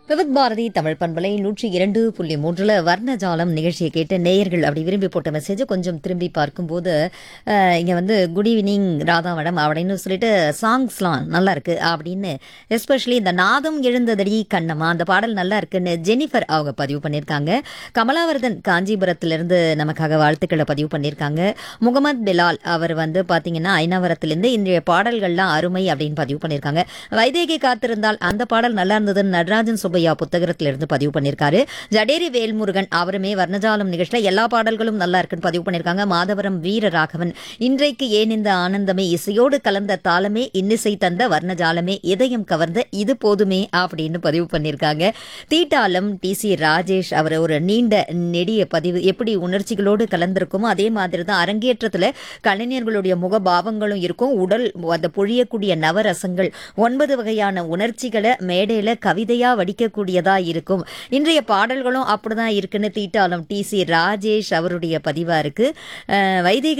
விவித் பாரதி தமிழ் பண்பலை நூற்றி இரண்டு புள்ளி மூன்றுல வர்ணஜாலம் நிகழ்ச்சியை கேட்டு நேயர்கள் அப்படி விரும்பி போட்ட மெசேஜ் கொஞ்சம் திரும்பி பார்க்கும்போது அஹ், இங்க வந்து குட் ஈவினிங் ராதா மேடம் அப்படின்னு சொல்லிட்டு சாங்ஸ்லாம் நல்லா இருக்கு அப்படின்னு எஸ்பெஷலி இந்த நாதம் எழுந்ததடி கண்ணம்மா அந்த பாடல் நல்லா இருக்குன்னு ஜெனிஃபர் அவங்க பதிவு பண்ணியிருக்காங்க கமலாவர்தன் காஞ்சிபுரத்திலிருந்து நமக்காக வாழ்த்துக்களை பதிவு பண்ணியிருக்காங்க முகமது பிலால் அவர் வந்து பாத்தீங்கன்னா ஐநாவரத்திலிருந்து இன்றைய பாடல்கள்லாம் அருமை அப்படின்னு பதிவு பண்ணியிருக்காங்க வைதேகி காத்திருந்தால் அந்த பாடல் நல்லா இருந்ததுன்னு நடராஜன் சுப்பையா புத்தகத்திலிருந்து பதிவு பண்ணியிருக்காரு ஜடேரி வேல்முருகன் அவருமே வர்ணஜாலம் நிகழ்ச்சியில் எல்லா பாடல்களும் நல்லா இருக்குன்னு பதிவு பண்ணியிருக்காங்க மாதவரம் வீரராகவன் இன்றைக்கு ஏன் இந்த ஆனந்தமே இசையோடு கலந்த தாளமே இன்னிசை தந்த வர்ணஜாலமே இதயம் கவர்ந்த இது போதுமே அப்படின்னு பதிவு பண்ணியிருக்காங்க தீட்டாலம் டி சி ராஜேஷ் அவர் ஒரு நீண்ட நெடிய பதிவு எப்படி உணர்ச்சிகளோடு கலந்திருக்குமோ அதே மாதிரி தான் அரங்கேற்றத்தில் கலைஞர்களுடைய முகபாவங்களும் இருக்கும் உடல் அந்த பொழியக்கூடிய நவரசங்கள் ஒன்பது வகையான உணர்ச்சிகளை மேடையில கவிதையா வடிக்கக்கூடியதா இருக்கும் இன்றைய பாடல்களும் அப்படிதான் இருக்குன்னு தீட்டாலம் டி சி ராஜேஷ் அவருடைய பதிவா இருக்கு அஹ் வைதீக